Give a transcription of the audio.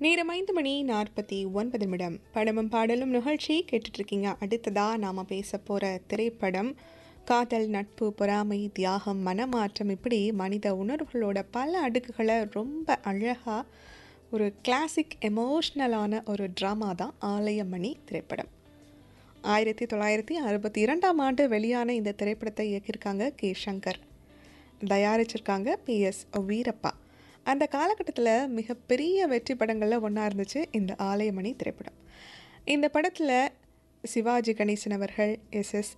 நேரம் ஐந்து மணி நாற்பத்தி ஒன்பது நிமிடம் படமும் பாடலும் நிகழ்ச்சி கேட்டுட்ருக்கீங்க அடுத்ததாக நாம் பேச போகிற திரைப்படம் காதல் நட்பு பொறாமை தியாகம் மனமாற்றம் இப்படி மனித உணர்வுகளோட பல அடுக்குகளை ரொம்ப அழகாக ஒரு கிளாசிக் எமோஷ்னலான ஒரு ட்ராமா தான் ஆலயமணி திரைப்படம் ஆயிரத்தி தொள்ளாயிரத்தி அறுபத்தி இரண்டாம் ஆண்டு வெளியான இந்த திரைப்படத்தை இயக்கியிருக்காங்க கே சங்கர் தயாரிச்சிருக்காங்க பி எஸ் வீரப்பா அந்த காலகட்டத்தில் மிகப்பெரிய வெற்றி படங்களில் ஒன்றா இருந்துச்சு இந்த ஆலயமணி திரைப்படம் இந்த படத்தில் சிவாஜி கணேசன் அவர்கள் எஸ் எஸ்